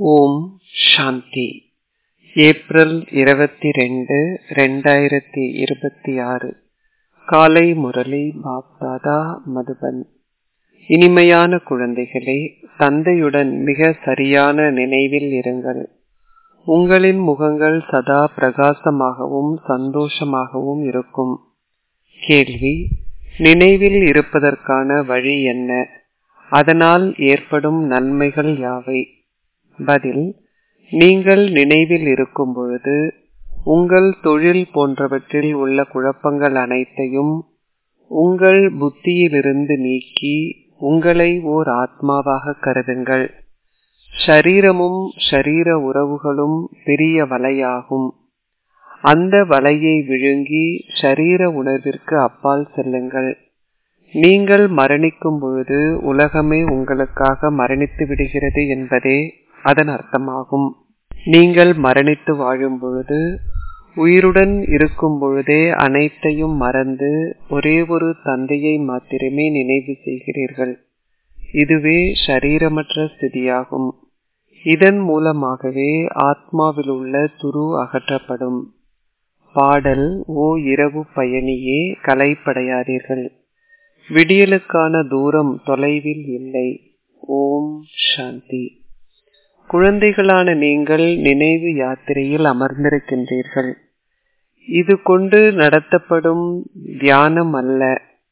ஓம் சாந்தி April இருபத்தி ரெண்டு ரெண்டாயிரத்தி இருபத்தி ஆறு காலை முரளி பாப்தாதா மதுபன் இனிமையான குழந்தைகளே தந்தையுடன் மிக சரியான நினைவில் இருங்கள் உங்களின் முகங்கள் சதா பிரகாசமாகவும் சந்தோஷமாகவும் இருக்கும் கேள்வி நினைவில் இருப்பதற்கான வழி என்ன அதனால் ஏற்படும் நன்மைகள் யாவை பதில் நீங்கள் நினைவில் இருக்கும் பொழுது உங்கள் தொழில் போன்றவற்றில் உள்ள குழப்பங்கள் அனைத்தையும் உங்கள் புத்தியிலிருந்து நீக்கி உங்களை ஓர் ஆத்மாவாக கருதுங்கள் ஷரீரமும் ஷரீர உறவுகளும் பெரிய வலையாகும் அந்த வலையை விழுங்கி ஷரீர உணர்விற்கு அப்பால் செல்லுங்கள் நீங்கள் மரணிக்கும் பொழுது உலகமே உங்களுக்காக மரணித்து விடுகிறது என்பதே அதன் அர்த்தமாகும் நீங்கள் மரணித்து வாழும் பொழுது உயிருடன் இருக்கும் பொழுதே அனைத்தையும் மறந்து ஒரே ஒரு தந்தையை மாத்திரமே நினைவு செய்கிறீர்கள் இதுவே ஷரீரமற்ற ஸ்திதியாகும் இதன் மூலமாகவே ஆத்மாவில் உள்ள துரு அகற்றப்படும் பாடல் ஓ இரவு பயணியே கலைப்படையாதீர்கள் விடியலுக்கான தூரம் தொலைவில் இல்லை ஓம் சாந்தி குழந்தைகளான நீங்கள் நினைவு யாத்திரையில் அமர்ந்திருக்கின்றீர்கள் இது கொண்டு நடத்தப்படும் தியானம் அல்ல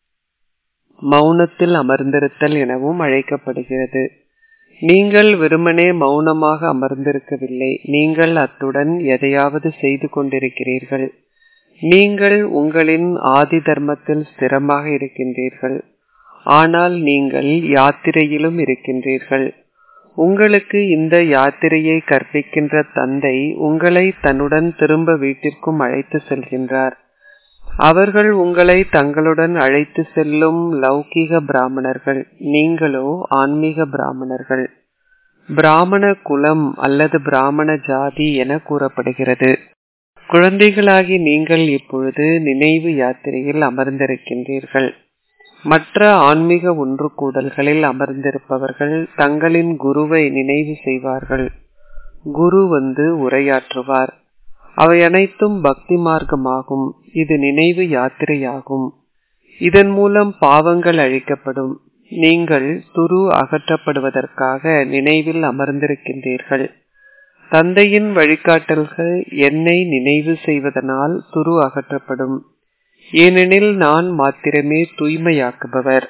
மௌனத்தில் அமர்ந்திருத்தல் எனவும் அழைக்கப்படுகிறது நீங்கள் வெறுமனே மௌனமாக அமர்ந்திருக்கவில்லை நீங்கள் அத்துடன் எதையாவது செய்து கொண்டிருக்கிறீர்கள் நீங்கள் உங்களின் ஆதி தர்மத்தில் ஸ்திரமாக இருக்கின்றீர்கள் ஆனால் நீங்கள் யாத்திரையிலும் இருக்கின்றீர்கள் உங்களுக்கு இந்த யாத்திரையை கற்பிக்கின்ற தந்தை உங்களை தன்னுடன் திரும்ப வீட்டிற்கும் அழைத்து செல்கின்றார் அவர்கள் உங்களை தங்களுடன் அழைத்து செல்லும் லௌகீக பிராமணர்கள் நீங்களோ ஆன்மீக பிராமணர்கள் பிராமண குலம் அல்லது பிராமண ஜாதி என கூறப்படுகிறது குழந்தைகளாகி நீங்கள் இப்பொழுது நினைவு யாத்திரையில் அமர்ந்திருக்கின்றீர்கள் மற்ற ஆன்மீக ஒன்று கூடல்களில் அமர்ந்திருப்பவர்கள் தங்களின் குருவை நினைவு செய்வார்கள் குரு வந்து உரையாற்றுவார் அவை அனைத்தும் பக்தி மார்க்கமாகும் இது நினைவு யாத்திரையாகும் இதன் மூலம் பாவங்கள் அழிக்கப்படும் நீங்கள் துரு அகற்றப்படுவதற்காக நினைவில் அமர்ந்திருக்கின்றீர்கள் தந்தையின் வழிகாட்டல்கள் என்னை நினைவு செய்வதனால் துரு அகற்றப்படும் ஏனெனில் நான் மாத்திரமே தூய்மையாக்குபவர்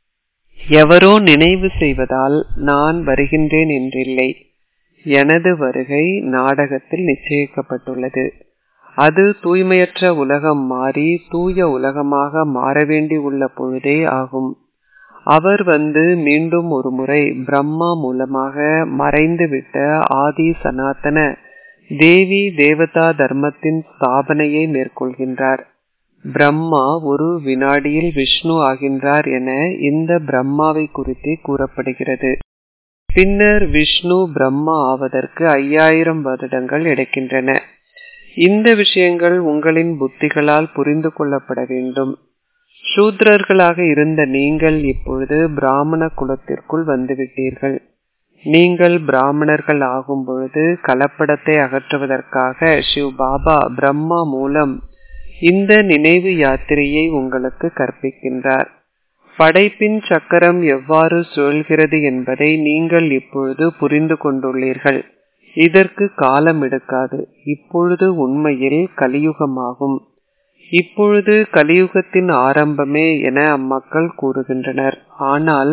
எவரோ நினைவு செய்வதால் நான் வருகின்றேன் என்றில்லை எனது வருகை நாடகத்தில் நிச்சயிக்கப்பட்டுள்ளது அது தூய்மையற்ற உலகம் மாறி தூய உலகமாக மாற வேண்டி உள்ள பொழுதே ஆகும் அவர் வந்து மீண்டும் ஒரு முறை பிரம்மா மூலமாக மறைந்துவிட்ட ஆதி சனாதன தேவி தேவதா தர்மத்தின் ஸ்தாபனையை மேற்கொள்கின்றார் பிரம்மா ஒரு வினாடியில் விஷ்ணு ஆகின்றார் என இந்த பிரம்மாவை குறித்து கூறப்படுகிறது பின்னர் விஷ்ணு பிரம்மா ஆவதற்கு ஐயாயிரம் வருடங்கள் எடுக்கின்றன இந்த விஷயங்கள் உங்களின் புத்திகளால் புரிந்து கொள்ளப்பட வேண்டும் சூத்ரர்களாக இருந்த நீங்கள் இப்பொழுது பிராமண குலத்திற்குள் வந்துவிட்டீர்கள் நீங்கள் பிராமணர்கள் ஆகும் பொழுது கலப்படத்தை அகற்றுவதற்காக சிவ் பாபா பிரம்மா மூலம் இந்த நினைவு யாத்திரையை உங்களுக்கு கற்பிக்கின்றார் படைப்பின் சக்கரம் எவ்வாறு சுழல்கிறது என்பதை நீங்கள் இப்பொழுது புரிந்து கொண்டுள்ளீர்கள் இதற்கு காலம் எடுக்காது இப்பொழுது உண்மையில் கலியுகமாகும் இப்பொழுது கலியுகத்தின் ஆரம்பமே என அம்மக்கள் கூறுகின்றனர் ஆனால்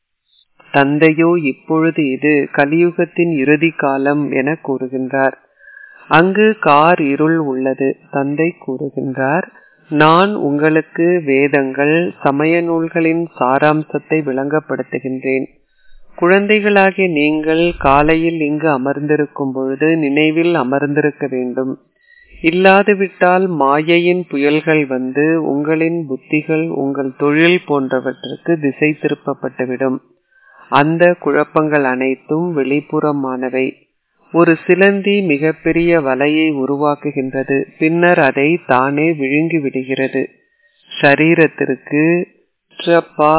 தந்தையோ இப்பொழுது இது கலியுகத்தின் இறுதி காலம் என கூறுகின்றார் அங்கு கார் இருள் உள்ளது தந்தை கூறுகின்றார் நான் உங்களுக்கு வேதங்கள் சமய நூல்களின் சாராம்சத்தை விளங்கப்படுத்துகின்றேன் குழந்தைகளாகிய நீங்கள் காலையில் இங்கு அமர்ந்திருக்கும் பொழுது நினைவில் அமர்ந்திருக்க வேண்டும் இல்லாதுவிட்டால் மாயையின் புயல்கள் வந்து உங்களின் புத்திகள் உங்கள் தொழில் போன்றவற்றுக்கு திசை திருப்பப்பட்டுவிடும் அந்த குழப்பங்கள் அனைத்தும் வெளிப்புறமானவை ஒரு சிலந்தி மிகப்பெரிய வலையை உருவாக்குகின்றது பின்னர் அதை தானே விழுங்கி விடுகிறது சரீரத்திற்கு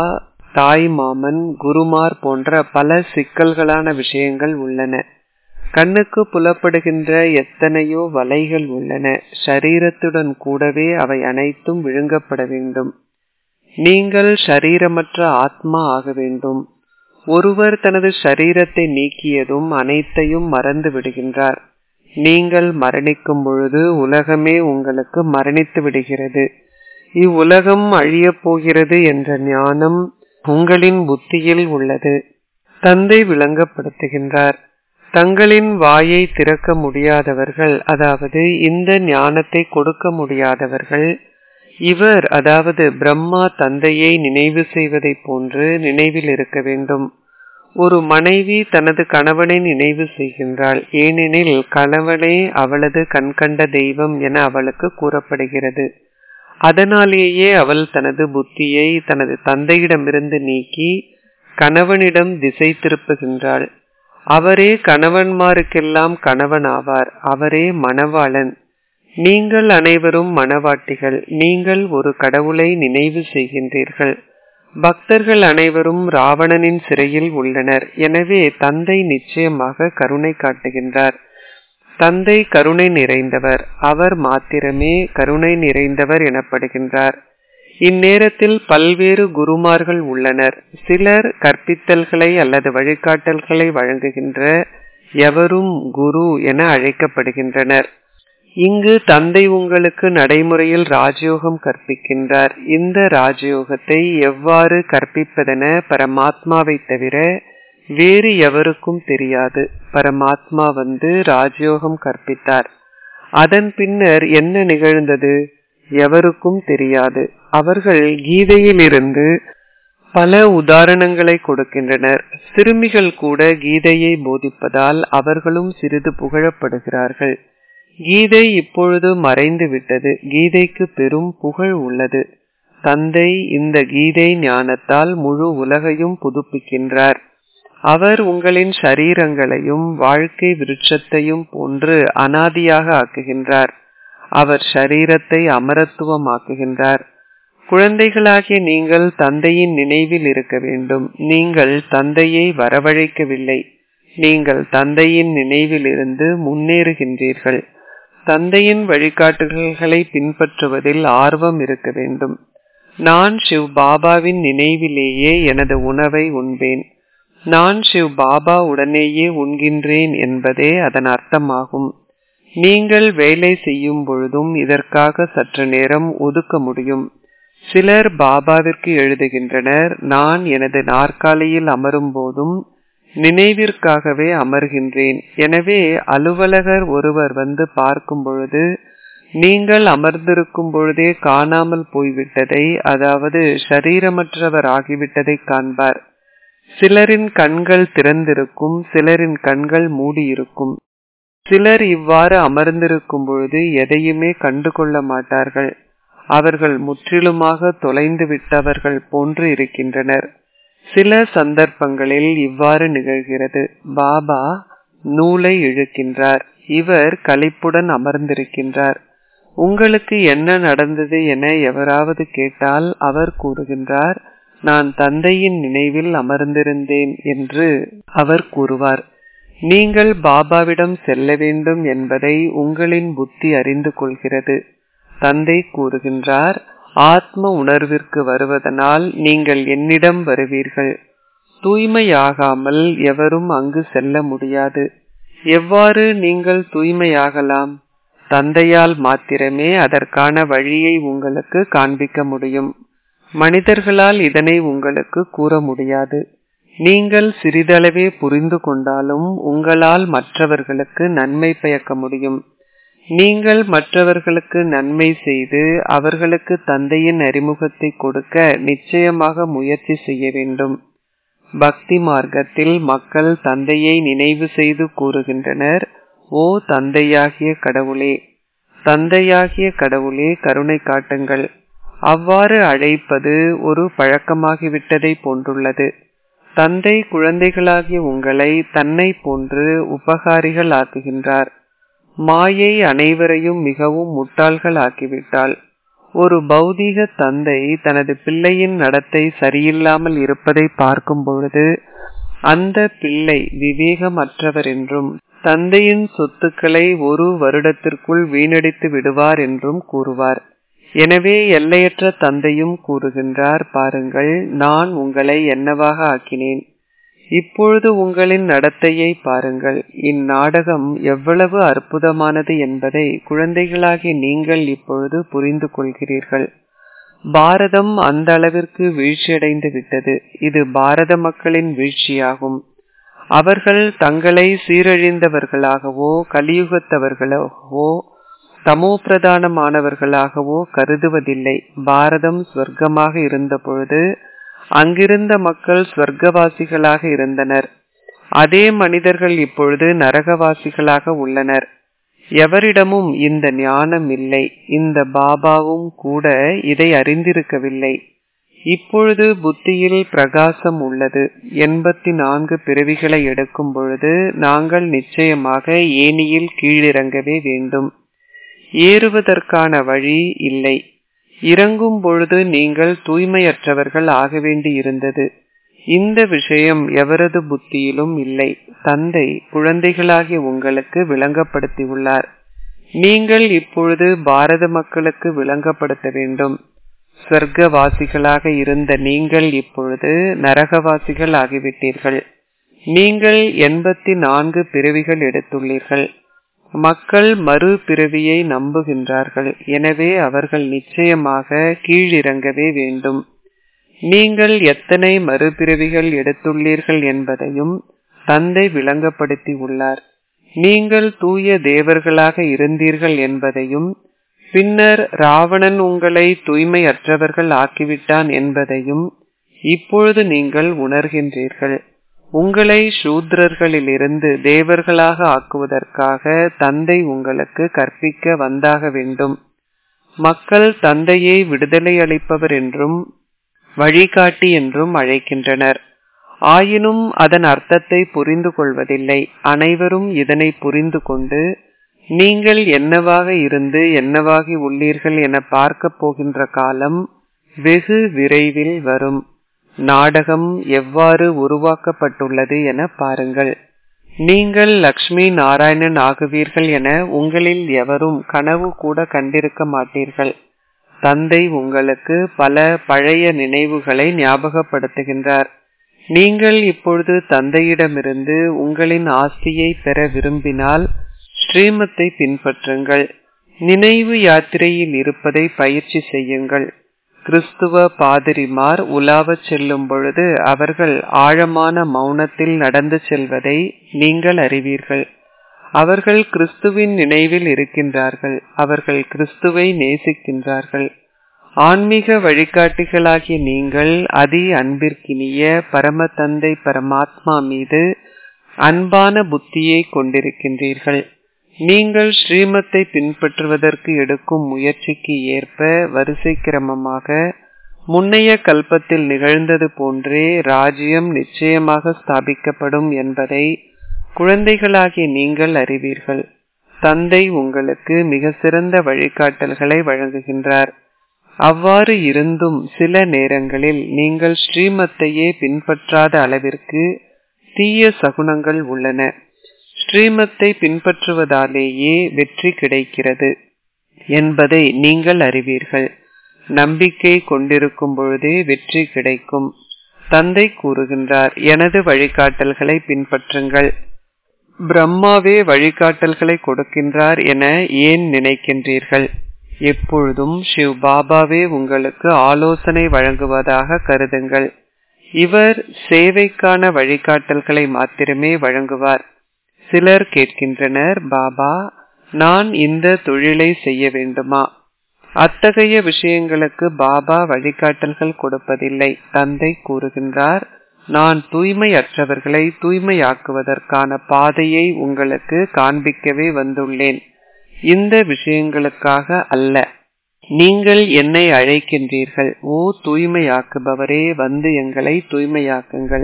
தாய் மாமன் குருமார் போன்ற பல சிக்கல்களான விஷயங்கள் உள்ளன கண்ணுக்கு புலப்படுகின்ற எத்தனையோ வலைகள் உள்ளன ஷரீரத்துடன் கூடவே அவை அனைத்தும் விழுங்கப்பட வேண்டும் நீங்கள் ஷரீரமற்ற ஆத்மா ஆக வேண்டும் ஒருவர் தனது ஷரீரத்தை நீக்கியதும் அனைத்தையும் மறந்து விடுகின்றார் நீங்கள் மரணிக்கும் பொழுது உலகமே உங்களுக்கு மரணித்து விடுகிறது இவ்வுலகம் அழியப் போகிறது என்ற ஞானம் உங்களின் புத்தியில் உள்ளது தந்தை விளங்கப்படுத்துகின்றார் தங்களின் வாயை திறக்க முடியாதவர்கள் அதாவது இந்த ஞானத்தை கொடுக்க முடியாதவர்கள் இவர் அதாவது பிரம்மா தந்தையை நினைவு செய்வதைப் போன்று நினைவில் இருக்க வேண்டும் ஒரு மனைவி தனது கணவனை நினைவு செய்கின்றாள் ஏனெனில் கணவனே அவளது கண்கண்ட தெய்வம் என அவளுக்கு கூறப்படுகிறது அதனாலேயே அவள் தனது புத்தியை தனது தந்தையிடமிருந்து நீக்கி கணவனிடம் திசை திருப்புகின்றாள் அவரே கணவன்மாருக்கெல்லாம் கணவன் ஆவார் அவரே மணவாளன் நீங்கள் அனைவரும் மணவாட்டிகள் நீங்கள் ஒரு கடவுளை நினைவு செய்கின்றீர்கள் பக்தர்கள் அனைவரும் ராவணனின் சிறையில் உள்ளனர் எனவே தந்தை நிச்சயமாக கருணை காட்டுகின்றார் தந்தை கருணை நிறைந்தவர் அவர் மாத்திரமே கருணை நிறைந்தவர் எனப்படுகின்றார் இந்நேரத்தில் பல்வேறு குருமார்கள் உள்ளனர் சிலர் கற்பித்தல்களை அல்லது வழிகாட்டல்களை வழங்குகின்ற எவரும் குரு என அழைக்கப்படுகின்றனர் இங்கு தந்தை உங்களுக்கு நடைமுறையில் ராஜயோகம் கற்பிக்கின்றார் இந்த ராஜயோகத்தை எவ்வாறு கற்பிப்பதென பரமாத்மாவை தவிர வேறு எவருக்கும் தெரியாது பரமாத்மா வந்து ராஜயோகம் கற்பித்தார் அதன் பின்னர் என்ன நிகழ்ந்தது எவருக்கும் தெரியாது அவர்கள் கீதையிலிருந்து பல உதாரணங்களை கொடுக்கின்றனர் சிறுமிகள் கூட கீதையை போதிப்பதால் அவர்களும் சிறிது புகழப்படுகிறார்கள் கீதை இப்பொழுது மறைந்து விட்டது கீதைக்கு பெரும் புகழ் உள்ளது தந்தை இந்த கீதை ஞானத்தால் முழு உலகையும் புதுப்பிக்கின்றார் அவர் உங்களின் ஷரீரங்களையும் வாழ்க்கை விருட்சத்தையும் போன்று அனாதியாக ஆக்குகின்றார் அவர் ஷரீரத்தை அமரத்துவமாக்குகின்றார் குழந்தைகளாகிய நீங்கள் தந்தையின் நினைவில் இருக்க வேண்டும் நீங்கள் தந்தையை வரவழைக்கவில்லை நீங்கள் தந்தையின் நினைவில் இருந்து முன்னேறுகின்றீர்கள் தந்தையின் வழிகாட்டுதல்களை பின்பற்றுவதில் ஆர்வம் இருக்க வேண்டும் நான் சிவ் பாபாவின் நினைவிலேயே எனது உணவை உண்பேன் நான் சிவ் பாபா உடனேயே உண்கின்றேன் என்பதே அதன் அர்த்தமாகும் நீங்கள் வேலை செய்யும் பொழுதும் இதற்காக சற்று நேரம் ஒதுக்க முடியும் சிலர் பாபாவிற்கு எழுதுகின்றனர் நான் எனது நாற்காலியில் அமரும் போதும் நினைவிற்காகவே அமர்கின்றேன் எனவே அலுவலகர் ஒருவர் வந்து பார்க்கும் பொழுது நீங்கள் அமர்ந்திருக்கும் பொழுதே காணாமல் போய்விட்டதை அதாவது ஷரீரமற்றவர் ஆகிவிட்டதை காண்பார் சிலரின் கண்கள் திறந்திருக்கும் சிலரின் கண்கள் மூடியிருக்கும் சிலர் இவ்வாறு அமர்ந்திருக்கும் பொழுது எதையுமே கண்டுகொள்ள மாட்டார்கள் அவர்கள் முற்றிலுமாக தொலைந்து விட்டவர்கள் போன்று இருக்கின்றனர் சில சந்தர்ப்பங்களில் இவ்வாறு நிகழ்கிறது பாபா நூலை இழுக்கின்றார் இவர் களிப்புடன் அமர்ந்திருக்கின்றார் உங்களுக்கு என்ன நடந்தது என எவராவது கேட்டால் அவர் கூறுகின்றார் நான் தந்தையின் நினைவில் அமர்ந்திருந்தேன் என்று அவர் கூறுவார் நீங்கள் பாபாவிடம் செல்ல வேண்டும் என்பதை உங்களின் புத்தி அறிந்து கொள்கிறது தந்தை கூறுகின்றார் ஆத்ம உணர்விற்கு வருவதனால் நீங்கள் என்னிடம் வருவீர்கள் தூய்மையாகாமல் எவரும் அங்கு செல்ல முடியாது எவ்வாறு நீங்கள் தூய்மையாகலாம் தந்தையால் மாத்திரமே அதற்கான வழியை உங்களுக்கு காண்பிக்க முடியும் மனிதர்களால் இதனை உங்களுக்கு கூற முடியாது நீங்கள் சிறிதளவே புரிந்து கொண்டாலும் உங்களால் மற்றவர்களுக்கு நன்மை பயக்க முடியும் நீங்கள் மற்றவர்களுக்கு நன்மை செய்து அவர்களுக்கு தந்தையின் அறிமுகத்தை கொடுக்க நிச்சயமாக முயற்சி செய்ய வேண்டும் பக்தி மார்க்கத்தில் மக்கள் தந்தையை நினைவு செய்து கூறுகின்றனர் ஓ தந்தையாகிய கடவுளே தந்தையாகிய கடவுளே கருணை காட்டுங்கள் அவ்வாறு அழைப்பது ஒரு பழக்கமாகிவிட்டதை போன்றுள்ளது தந்தை குழந்தைகளாகிய உங்களை தன்னை போன்று உபகாரிகள் ஆக்குகின்றார் மாயை அனைவரையும் மிகவும் முட்டாள்கள் ஆக்கிவிட்டாள் ஒரு பௌதீக தந்தை தனது பிள்ளையின் நடத்தை சரியில்லாமல் இருப்பதை பார்க்கும் பொழுது அந்த பிள்ளை விவேகமற்றவர் என்றும் தந்தையின் சொத்துக்களை ஒரு வருடத்திற்குள் வீணடித்து விடுவார் என்றும் கூறுவார் எனவே எல்லையற்ற தந்தையும் கூறுகின்றார் பாருங்கள் நான் உங்களை என்னவாக ஆக்கினேன் இப்பொழுது உங்களின் நடத்தையை பாருங்கள் இந்நாடகம் எவ்வளவு அற்புதமானது என்பதை குழந்தைகளாகிய நீங்கள் இப்பொழுது புரிந்து கொள்கிறீர்கள் பாரதம் அந்த அளவிற்கு வீழ்ச்சியடைந்து விட்டது இது பாரத மக்களின் வீழ்ச்சியாகும் அவர்கள் தங்களை சீரழிந்தவர்களாகவோ கலியுகத்தவர்களாகவோ தமோ பிரதானமானவர்களாகவோ கருதுவதில்லை பாரதம் ஸ்வர்க்கமாக இருந்த பொழுது அங்கிருந்த மக்கள் ஸ்வர்க்கவாசிகளாக இருந்தனர் அதே மனிதர்கள் இப்பொழுது நரகவாசிகளாக உள்ளனர் எவரிடமும் இந்த ஞானம் இல்லை இந்த பாபாவும் கூட இதை அறிந்திருக்கவில்லை இப்பொழுது புத்தியில் பிரகாசம் உள்ளது எண்பத்தி நான்கு பிறவிகளை எடுக்கும் பொழுது நாங்கள் நிச்சயமாக ஏனியில் கீழிறங்கவே வேண்டும் ஏறுவதற்கான வழி இல்லை இறங்கும் பொழுது நீங்கள் தூய்மையற்றவர்கள் ஆக வேண்டி இருந்தது இந்த விஷயம் எவரது புத்தியிலும் இல்லை தந்தை குழந்தைகளாகிய உங்களுக்கு விளங்கப்படுத்தியுள்ளார் நீங்கள் இப்பொழுது பாரத மக்களுக்கு விளங்கப்படுத்த வேண்டும் சொர்க்கவாசிகளாக இருந்த நீங்கள் இப்பொழுது நரகவாசிகள் ஆகிவிட்டீர்கள் நீங்கள் எண்பத்தி நான்கு பிறவிகள் எடுத்துள்ளீர்கள் மக்கள் மறு பிறவியை நம்புகின்றார்கள் எனவே அவர்கள் நிச்சயமாக கீழிறங்கவே வேண்டும் நீங்கள் எத்தனை மறுபிறவிகள் எடுத்துள்ளீர்கள் என்பதையும் தந்தை விளங்கப்படுத்தி உள்ளார் நீங்கள் தூய தேவர்களாக இருந்தீர்கள் என்பதையும் பின்னர் ராவணன் உங்களை தூய்மையற்றவர்கள் ஆக்கிவிட்டான் என்பதையும் இப்பொழுது நீங்கள் உணர்கின்றீர்கள் உங்களை சூத்ரர்களிலிருந்து தேவர்களாக ஆக்குவதற்காக தந்தை உங்களுக்கு கற்பிக்க வந்தாக வேண்டும் மக்கள் தந்தையை விடுதலை அளிப்பவர் என்றும் வழிகாட்டி என்றும் அழைக்கின்றனர் ஆயினும் அதன் அர்த்தத்தை புரிந்து கொள்வதில்லை அனைவரும் இதனை புரிந்து கொண்டு நீங்கள் என்னவாக இருந்து என்னவாகி உள்ளீர்கள் என பார்க்க போகின்ற காலம் வெகு விரைவில் வரும் நாடகம் எவ்வாறு உருவாக்கப்பட்டுள்ளது என பாருங்கள் நீங்கள் லக்ஷ்மி நாராயணன் ஆகுவீர்கள் என உங்களில் எவரும் கனவு கூட கண்டிருக்க மாட்டீர்கள் தந்தை உங்களுக்கு பல பழைய நினைவுகளை ஞாபகப்படுத்துகின்றார் நீங்கள் இப்பொழுது தந்தையிடமிருந்து உங்களின் ஆஸ்தியை பெற விரும்பினால் ஸ்ரீமத்தை பின்பற்றுங்கள் நினைவு யாத்திரையில் இருப்பதை பயிற்சி செய்யுங்கள் கிறிஸ்துவ பாதிரிமார் உலாவச் செல்லும் பொழுது அவர்கள் ஆழமான மௌனத்தில் நடந்து செல்வதை நீங்கள் அறிவீர்கள் அவர்கள் கிறிஸ்துவின் நினைவில் இருக்கின்றார்கள் அவர்கள் கிறிஸ்துவை நேசிக்கின்றார்கள் ஆன்மீக வழிகாட்டிகளாகிய நீங்கள் அதி அன்பிற்கினிய பரம தந்தை பரமாத்மா மீது அன்பான புத்தியை கொண்டிருக்கின்றீர்கள் நீங்கள் ஸ்ரீமத்தை பின்பற்றுவதற்கு எடுக்கும் முயற்சிக்கு ஏற்ப வரிசை கிரமமாக முன்னைய கல்பத்தில் நிகழ்ந்தது போன்றே ராஜ்யம் நிச்சயமாக ஸ்தாபிக்கப்படும் என்பதை குழந்தைகளாகிய நீங்கள் அறிவீர்கள் தந்தை உங்களுக்கு மிக சிறந்த வழிகாட்டல்களை வழங்குகின்றார் அவ்வாறு இருந்தும் சில நேரங்களில் நீங்கள் ஸ்ரீமத்தையே பின்பற்றாத அளவிற்கு தீய சகுனங்கள் உள்ளன ஸ்ரீமத்தை பின்பற்றுவதாலேயே வெற்றி கிடைக்கிறது என்பதை நீங்கள் அறிவீர்கள் நம்பிக்கை கொண்டிருக்கும் பொழுதே வெற்றி கிடைக்கும் தந்தை கூறுகின்றார் எனது வழிகாட்டல்களை பின்பற்றுங்கள் பிரம்மாவே வழிகாட்டல்களை கொடுக்கின்றார் என ஏன் நினைக்கின்றீர்கள் எப்பொழுதும் சிவ் பாபாவே உங்களுக்கு ஆலோசனை வழங்குவதாக கருதுங்கள் இவர் சேவைக்கான வழிகாட்டல்களை மாத்திரமே வழங்குவார் சிலர் கேட்கின்றனர் பாபா நான் இந்த தொழிலை செய்ய வேண்டுமா அத்தகைய விஷயங்களுக்கு பாபா வழிகாட்டல்கள் கொடுப்பதில்லை தந்தை கூறுகின்றார் நான் தூய்மையற்றவர்களை தூய்மையாக்குவதற்கான பாதையை உங்களுக்கு காண்பிக்கவே வந்துள்ளேன் இந்த விஷயங்களுக்காக அல்ல நீங்கள் என்னை அழைக்கின்றீர்கள் ஓ தூய்மையாக்குபவரே வந்து எங்களை தூய்மையாக்குங்கள்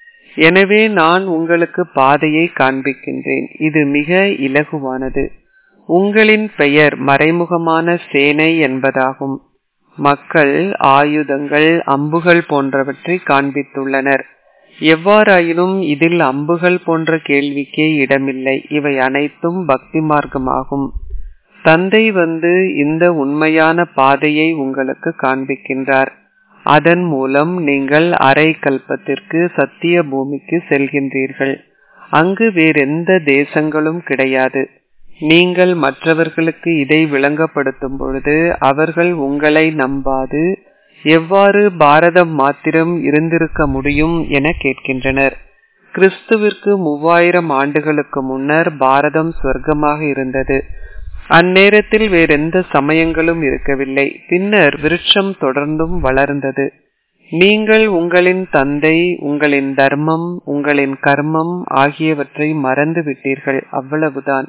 எனவே நான் உங்களுக்கு பாதையை காண்பிக்கின்றேன் இது மிக இலகுவானது உங்களின் பெயர் மறைமுகமான சேனை என்பதாகும் மக்கள் ஆயுதங்கள் அம்புகள் போன்றவற்றை காண்பித்துள்ளனர் எவ்வாறாயினும் இதில் அம்புகள் போன்ற கேள்விக்கே இடமில்லை இவை அனைத்தும் பக்தி மார்க்கமாகும் தந்தை வந்து இந்த உண்மையான பாதையை உங்களுக்கு காண்பிக்கின்றார் அதன் மூலம் நீங்கள் அரை கல்பத்திற்கு சத்திய பூமிக்கு செல்கின்றீர்கள் அங்கு வேறெந்த தேசங்களும் கிடையாது நீங்கள் மற்றவர்களுக்கு இதை விளங்கப்படுத்தும் பொழுது அவர்கள் உங்களை நம்பாது எவ்வாறு பாரதம் மாத்திரம் இருந்திருக்க முடியும் என கேட்கின்றனர் கிறிஸ்துவிற்கு மூவாயிரம் ஆண்டுகளுக்கு முன்னர் பாரதம் சொர்க்கமாக இருந்தது அந்நேரத்தில் வேறெந்த சமயங்களும் இருக்கவில்லை பின்னர் விருட்சம் தொடர்ந்தும் வளர்ந்தது நீங்கள் உங்களின் தந்தை உங்களின் தர்மம் உங்களின் கர்மம் ஆகியவற்றை மறந்து விட்டீர்கள் அவ்வளவுதான்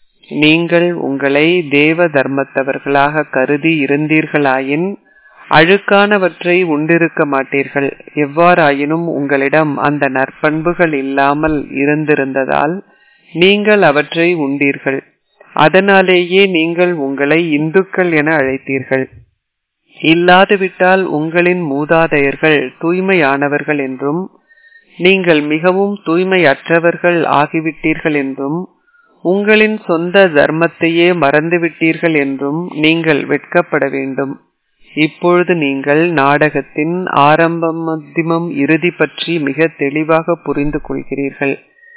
நீங்கள் உங்களை தேவ தர்மத்தவர்களாக கருதி இருந்தீர்களாயின் அழுக்கானவற்றை உண்டிருக்க மாட்டீர்கள் எவ்வாறாயினும் உங்களிடம் அந்த நற்பண்புகள் இல்லாமல் இருந்திருந்ததால் நீங்கள் அவற்றை உண்டீர்கள் அதனாலேயே நீங்கள் உங்களை இந்துக்கள் என அழைத்தீர்கள் இல்லாதுவிட்டால் உங்களின் மூதாதையர்கள் தூய்மையானவர்கள் என்றும் நீங்கள் மிகவும் தூய்மையற்றவர்கள் ஆகிவிட்டீர்கள் என்றும் உங்களின் சொந்த தர்மத்தையே மறந்துவிட்டீர்கள் என்றும் நீங்கள் வெட்கப்பட வேண்டும் இப்பொழுது நீங்கள் நாடகத்தின் ஆரம்பம் மத்தியமம் இறுதி பற்றி மிக தெளிவாக புரிந்து கொள்கிறீர்கள்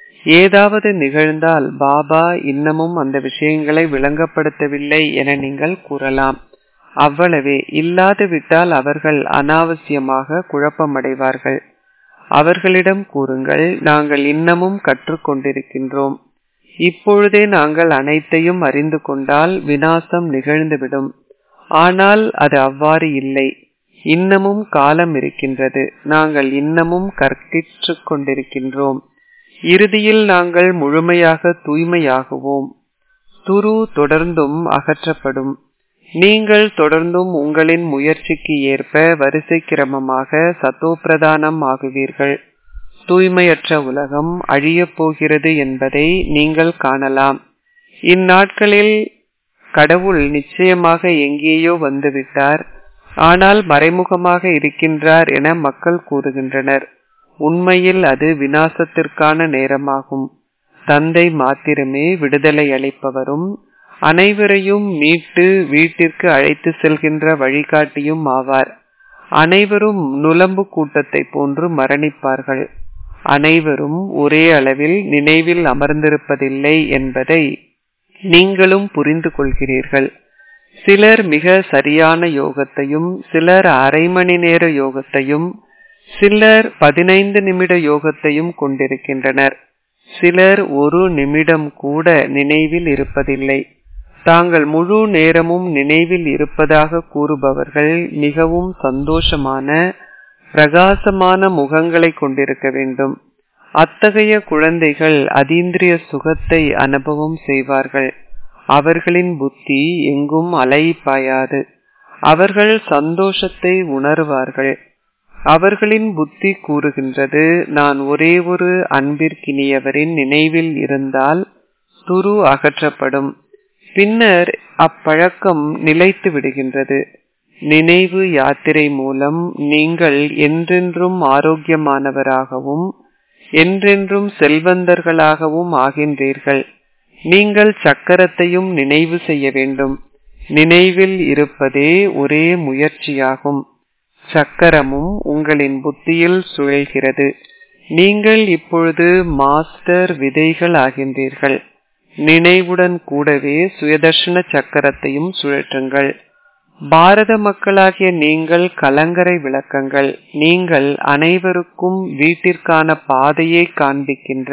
ஏதாவது நிகழ்ந்தால் பாபா இன்னமும் அந்த விஷயங்களை விளங்கப்படுத்தவில்லை என நீங்கள் கூறலாம் அவ்வளவே இல்லாது விட்டால் அவர்கள் அனாவசியமாக குழப்பமடைவார்கள் அவர்களிடம் கூறுங்கள் நாங்கள் இன்னமும் கற்றுக்கொண்டிருக்கின்றோம் இப்பொழுதே நாங்கள் அனைத்தையும் அறிந்து கொண்டால் வினாசம் நிகழ்ந்துவிடும் ஆனால் அது அவ்வாறு இல்லை இன்னமும் காலம் இருக்கின்றது நாங்கள் இன்னமும் கற்கிற்று கொண்டிருக்கின்றோம் இறுதியில் நாங்கள் முழுமையாக தூய்மையாகுவோம் துரு தொடர்ந்தும் அகற்றப்படும் நீங்கள் தொடர்ந்தும் உங்களின் முயற்சிக்கு ஏற்ப வரிசை கிரமமாக சத்தோப்பிரதானம் ஆகுவீர்கள் தூய்மையற்ற உலகம் அழியப் போகிறது என்பதை நீங்கள் காணலாம் இந்நாட்களில் கடவுள் நிச்சயமாக எங்கேயோ வந்துவிட்டார் ஆனால் மறைமுகமாக இருக்கின்றார் என மக்கள் கூறுகின்றனர் உண்மையில் அது வினாசத்திற்கான நேரமாகும் தந்தை மாத்திரமே விடுதலை அளிப்பவரும் அனைவரையும் மீட்டு வீட்டிற்கு அழைத்து செல்கின்ற வழிகாட்டியும் ஆவார் அனைவரும் நுளம்பு கூட்டத்தை போன்று மரணிப்பார்கள் அனைவரும் ஒரே அளவில் நினைவில் அமர்ந்திருப்பதில்லை என்பதை நீங்களும் புரிந்து கொள்கிறீர்கள் சிலர் மிக சரியான யோகத்தையும் சிலர் அரை மணி நேர யோகத்தையும் சிலர் பதினைந்து நிமிட யோகத்தையும் கொண்டிருக்கின்றனர் சிலர் ஒரு நிமிடம் கூட நினைவில் இருப்பதில்லை தாங்கள் முழு நேரமும் நினைவில் இருப்பதாக கூறுபவர்கள் மிகவும் சந்தோஷமான பிரகாசமான முகங்களை கொண்டிருக்க வேண்டும் அத்தகைய குழந்தைகள் அதீந்திரிய சுகத்தை அனுபவம் செய்வார்கள் அவர்களின் புத்தி எங்கும் அலைப்பாயாது அவர்கள் சந்தோஷத்தை உணர்வார்கள் அவர்களின் புத்தி கூறுகின்றது நான் ஒரே ஒரு அன்பிற்கினியவரின் நினைவில் இருந்தால் துரு அகற்றப்படும் பின்னர் அப்பழக்கம் நிலைத்து விடுகின்றது நினைவு யாத்திரை மூலம் நீங்கள் என்றென்றும் ஆரோக்கியமானவராகவும் என்றென்றும் செல்வந்தர்களாகவும் ஆகின்றீர்கள் நீங்கள் சக்கரத்தையும் நினைவு செய்ய வேண்டும் நினைவில் இருப்பதே ஒரே முயற்சியாகும் சக்கரமும் உங்களின் புத்தியில் சுழல்கிறது நீங்கள் இப்பொழுது மாஸ்டர் விதைகள் ஆகின்றீர்கள் நினைவுடன் கூடவே சுயதர்ஷன சக்கரத்தையும் சுழற்றுங்கள் பாரத மக்களாகிய நீங்கள் கலங்கரை விளக்கங்கள் நீங்கள் அனைவருக்கும் வீட்டிற்கான பாதையை காண்பிக்கின்ற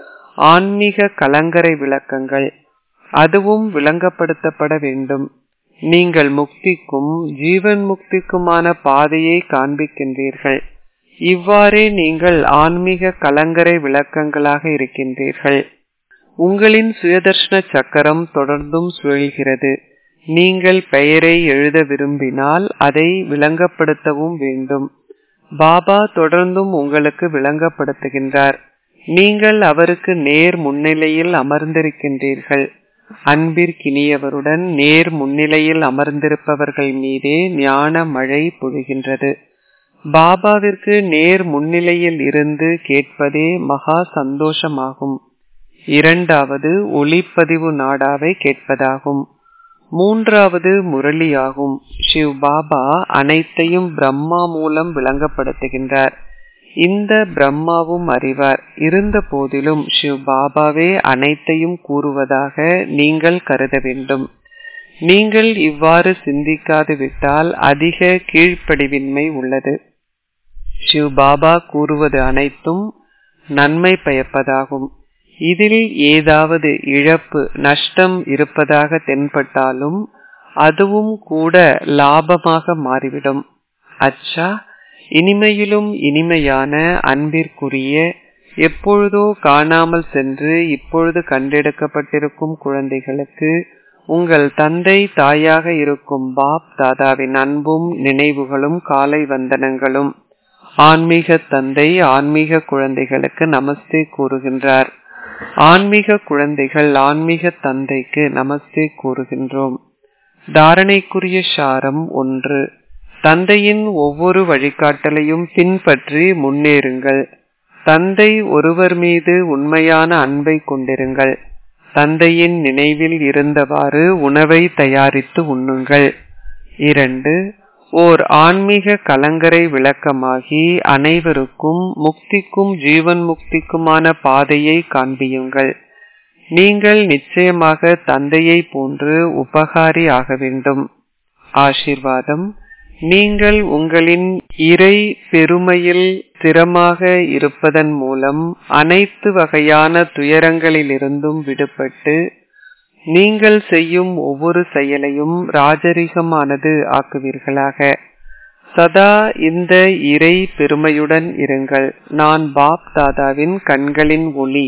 ஆன்மீக கலங்கரை விளக்கங்கள் அதுவும் விளங்கப்படுத்தப்பட வேண்டும் நீங்கள் முக்திக்கும் ஜீவன் முக்திக்குமான பாதையை காண்பிக்கின்றீர்கள் இவ்வாறே நீங்கள் ஆன்மீக கலங்கரை விளக்கங்களாக இருக்கின்றீர்கள் உங்களின் சுயதர்ஷன சக்கரம் தொடர்ந்தும் சுழல்கிறது நீங்கள் பெயரை எழுத விரும்பினால் அதை விளங்கப்படுத்தவும் வேண்டும் பாபா தொடர்ந்தும் உங்களுக்கு விளங்கப்படுத்துகின்றார் நீங்கள் அவருக்கு நேர் முன்னிலையில் அமர்ந்திருக்கின்றீர்கள் அன்பிற்கினியவருடன் நேர் முன்னிலையில் அமர்ந்திருப்பவர்கள் மீதே ஞான மழை பொழிகின்றது பாபாவிற்கு நேர் முன்னிலையில் இருந்து கேட்பதே மகா சந்தோஷமாகும் இரண்டாவது ஒளிப்பதிவு நாடாவை கேட்பதாகும் மூன்றாவது முரளியாகும் சிவ் பாபா அனைத்தையும் பிரம்மா மூலம் விளங்கப்படுத்துகின்றார் இந்த பிரம்மாவும் அறிவார் இருந்த போதிலும் சிவ் பாபாவே அனைத்தையும் கூறுவதாக நீங்கள் கருத வேண்டும் நீங்கள் இவ்வாறு சிந்திக்காது விட்டால் அதிக கீழ்ப்படிவின்மை உள்ளது சிவ் பாபா கூறுவது அனைத்தும் நன்மை பயப்பதாகும் இதில் ஏதாவது இழப்பு நஷ்டம் இருப்பதாக தென்பட்டாலும் அதுவும் கூட லாபமாக மாறிவிடும் அச்சா இனிமையிலும் இனிமையான அன்பிற்குரிய எப்பொழுதோ காணாமல் சென்று இப்பொழுது கண்டெடுக்கப்பட்டிருக்கும் குழந்தைகளுக்கு உங்கள் தந்தை தாயாக இருக்கும் பாப் தாதாவின் அன்பும் நினைவுகளும் காலை வந்தனங்களும் ஆன்மீக தந்தை ஆன்மீக குழந்தைகளுக்கு நமஸ்தே கூறுகின்றார் ஆன்மீக குழந்தைகள் ஆன்மீக தந்தைக்கு நமஸ்தே கூறுகின்றோம் தாரணைக்குரிய சாரம் ஒன்று தந்தையின் ஒவ்வொரு வழிகாட்டலையும் பின்பற்றி முன்னேறுங்கள் தந்தை ஒருவர் மீது உண்மையான அன்பை கொண்டிருங்கள் தந்தையின் நினைவில் இருந்தவாறு உணவை தயாரித்து உண்ணுங்கள் இரண்டு ஓர் ஆன்மீக கலங்கரை விளக்கமாகி அனைவருக்கும் முக்திக்கும் ஜீவன் முக்திக்குமான பாதையை காண்பியுங்கள் நீங்கள் நிச்சயமாக தந்தையை போன்று உபகாரி ஆக வேண்டும் ஆசிர்வாதம் நீங்கள் உங்களின் இறை பெருமையில் ஸ்திரமாக இருப்பதன் மூலம் அனைத்து வகையான துயரங்களிலிருந்தும் விடுபட்டு நீங்கள் செய்யும் ஒவ்வொரு செயலையும் ராஜரிகமானது ஆக்குவீர்களாக சதா இந்த இறை பெருமையுடன் இருங்கள் நான் பாப் தாதாவின் கண்களின் ஒளி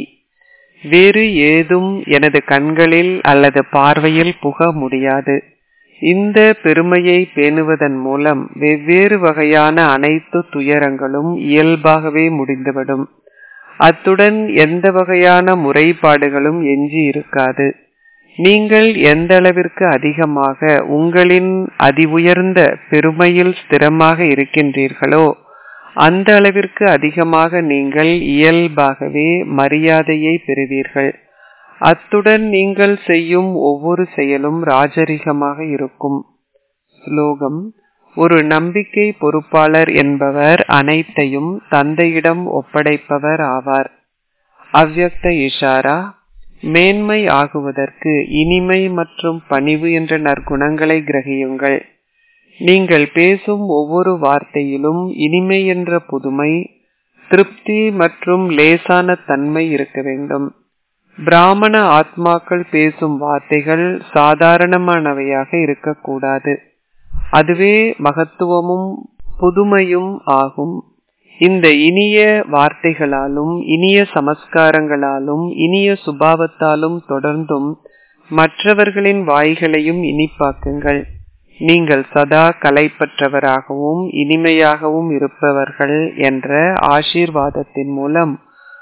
வேறு ஏதும் எனது கண்களில் அல்லது பார்வையில் புக முடியாது இந்த பெருமையை பேணுவதன் மூலம் வெவ்வேறு வகையான அனைத்து துயரங்களும் இயல்பாகவே முடிந்துவிடும் அத்துடன் எந்த வகையான முறைப்பாடுகளும் எஞ்சி இருக்காது நீங்கள் எந்த அளவிற்கு அதிகமாக உங்களின் அதி உயர்ந்த பெருமையில் ஸ்திரமாக இருக்கின்றீர்களோ அந்த அளவிற்கு அதிகமாக நீங்கள் இயல்பாகவே மரியாதையை பெறுவீர்கள் அத்துடன் நீங்கள் செய்யும் ஒவ்வொரு செயலும் ராஜரிகமாக இருக்கும் ஸ்லோகம் ஒரு நம்பிக்கை பொறுப்பாளர் என்பவர் அனைத்தையும் தந்தையிடம் ஒப்படைப்பவர் ஆவார் அவ்யக்த இஷாரா மேன்மை ஆகுவதற்கு இனிமை மற்றும் பணிவு என்ற நற்குணங்களை கிரகியுங்கள் நீங்கள் பேசும் ஒவ்வொரு வார்த்தையிலும் இனிமை என்ற புதுமை திருப்தி மற்றும் லேசான தன்மை இருக்க வேண்டும் பிராமண ஆத்மாக்கள் பேசும் வார்த்தைகள் சாதாரணமானவையாக இருக்கக்கூடாது அதுவே மகத்துவமும் புதுமையும் ஆகும் இந்த இனிய வார்த்தைகளாலும் இனிய சமஸ்காரங்களாலும் இனிய சுபாவத்தாலும் தொடர்ந்தும் மற்றவர்களின் வாய்களையும் இனிப்பாக்குங்கள் நீங்கள் சதா கலைப்பற்றவராகவும் இனிமையாகவும் இருப்பவர்கள் என்ற ஆசீர்வாதத்தின் மூலம்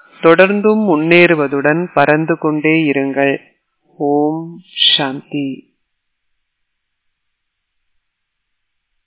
தொடர்ந்தும் முன்னேறுவதுடன் பறந்து கொண்டே இருங்கள் ஓம் சாந்தி